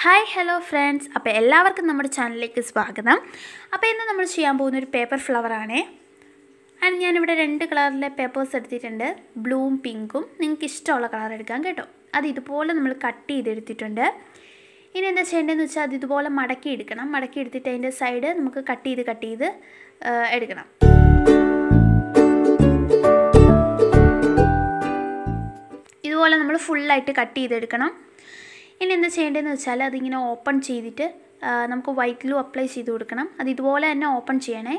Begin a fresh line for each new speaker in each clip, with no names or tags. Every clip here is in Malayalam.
ഹായ് ഹലോ ഫ്രണ്ട്സ് അപ്പോൾ എല്ലാവർക്കും നമ്മുടെ ചാനലിലേക്ക് സ്വാഗതം അപ്പോൾ ഇന്ന് നമ്മൾ ചെയ്യാൻ പോകുന്ന ഒരു പേപ്പർ ഫ്ലവറാണേ ആൻഡ് ഞാനിവിടെ രണ്ട് കളറിലെ പേപ്പേഴ്സ് എടുത്തിട്ടുണ്ട് ബ്ലൂവും പിങ്കും നിങ്ങൾക്ക് ഇഷ്ടമുള്ള കളർ എടുക്കാം കേട്ടോ അത് ഇതുപോലെ നമ്മൾ കട്ട് ചെയ്തെടുത്തിട്ടുണ്ട് ഇനി എന്താ ചെയ്യേണ്ടതെന്ന് വെച്ചാൽ അത് ഇതുപോലെ മടക്കി എടുക്കണം മടക്കി എടുത്തിട്ട് അതിൻ്റെ സൈഡ് നമുക്ക് കട്ട് ചെയ്ത് കട്ട് ചെയ്ത് ആ, എടുക്കണം ഇതുപോലെ നമ്മൾ ഫുള്ളായിട്ട് കട്ട് ചെയ്തെടുക്കണം ഇനി എന്താ ചെയ്യേണ്ടതെന്ന് വെച്ചാൽ അതിങ്ങനെ ഓപ്പൺ ചെയ്തിട്ട് ആ, നമുക്ക് വൈറ്റ് ഗ്ലൂ അപ്ലൈ ചെയ്ത് കൊടുക്കണം അത് ഇതുപോലെ തന്നെ ഓപ്പൺ ചെയ്യണേ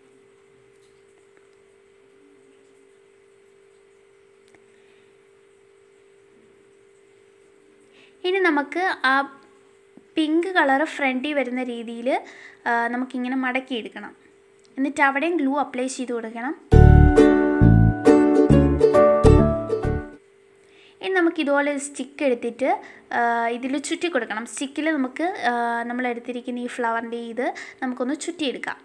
ഇനി നമുക്ക് ആ പിങ്ക് കളർ ഫ്രണ്ടിൽ വരുന്ന രീതിയിൽ നമുക്കിങ്ങനെ മടക്കിയെടുക്കണം എന്നിട്ട് അവിടെയും ഗ്ലൂ അപ്ലൈ ചെയ്ത് കൊടുക്കണം ഇനി നമുക്ക് ഇതുപോലെ സ്റ്റിക്ക് എടുത്തിട്ട് ഇതിൽ ചുറ്റി കൊടുക്കണം സ്റ്റിക്കിൽ നമുക്ക് ആ, നമ്മൾ എടുത്തിരിക്കുന്ന ഈ ഫ്ലവറിൻ്റെ ഇത് നമുക്കൊന്ന് ചുറ്റിയെടുക്കാം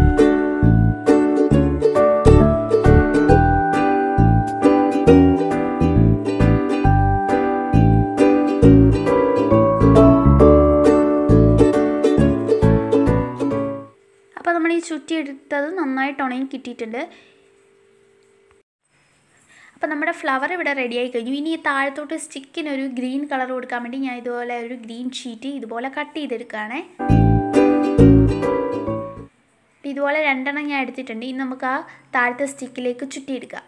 അപ്പോൾ നമ്മൾ ഈ ചുറ്റിയെടുത്തത് നന്നായിട്ട് ഉണങ്ങി കിട്ടിയിട്ടുണ്ട് അപ്പോൾ നമ്മുടെ ഫ്ലവർ ഇവിടെ റെഡിയായി കഴിഞ്ഞു ഇനി ഈ താഴത്തോട്ട് സ്റ്റിക്കിന് ഒരു ഗ്രീൻ കളർ കൊടുക്കാൻ വേണ്ടി ഞാൻ ഇതുപോലെ ഒരു ഗ്രീൻ ഷീറ്റ് ഇതുപോലെ കട്ട് ചെയ്തെടുക്കുകയാണേ അപ്പോൾ ഇതുപോലെ രണ്ടെണ്ണം ഞാൻ എടുത്തിട്ടുണ്ട് ഇനി നമുക്ക് ആ താഴത്തെ സ്റ്റിക്കിലേക്ക് ചുറ്റിയെടുക്കാം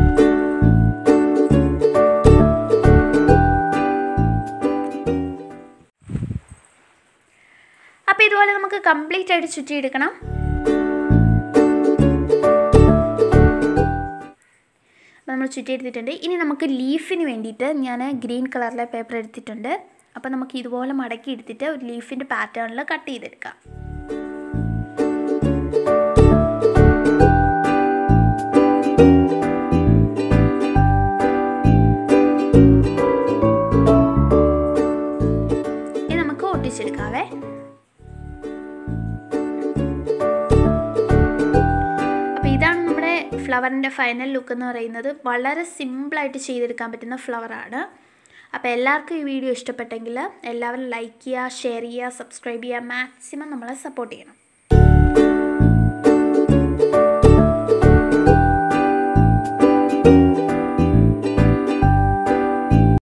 അപ്പോൾ ഇതുപോലെ നമുക്ക് കംപ്ലീറ്റ് ആയിട്ട് ചുറ്റിയെടുക്കണം അപ്പോൾ നമ്മൾ ചുറ്റിയെടുത്തിട്ടുണ്ട് ഇനി നമുക്ക് ലീഫിന് വേണ്ടിയിട്ട് ഞാൻ ഗ്രീൻ കളറിലെ പേപ്പർ എടുത്തിട്ടുണ്ട് അപ്പോൾ നമുക്ക് ഇതുപോലെ മടക്കി എടുത്തിട്ട് ഒരു ലീഫിൻ്റെ പാറ്റേണിൽ കട്ട് ചെയ്തെടുക്കാം ഇനി നമുക്ക് ഒട്ടിച്ചെടുക്കാവേ അപ്പോൾ ഇതാണ് നമ്മുടെ ഫ്ലവറിൻ്റെ ഫൈനൽ ലുക്ക് എന്ന് പറയുന്നത് വളരെ സിമ്പിളായിട്ട് ചെയ്തെടുക്കാൻ പറ്റുന്ന ഫ്ലവറാണ് അപ്പോൾ എല്ലാവർക്കും ഈ വീഡിയോ ഇഷ്ടപ്പെട്ടെങ്കിൽ എല്ലാവരും ലൈക്ക് ചെയ്യുക ഷെയർ ചെയ്യുക സബ്സ്ക്രൈബ് ചെയ്യുക മാക്സിമം നമ്മളെ സപ്പോർട്ട് ചെയ്യണം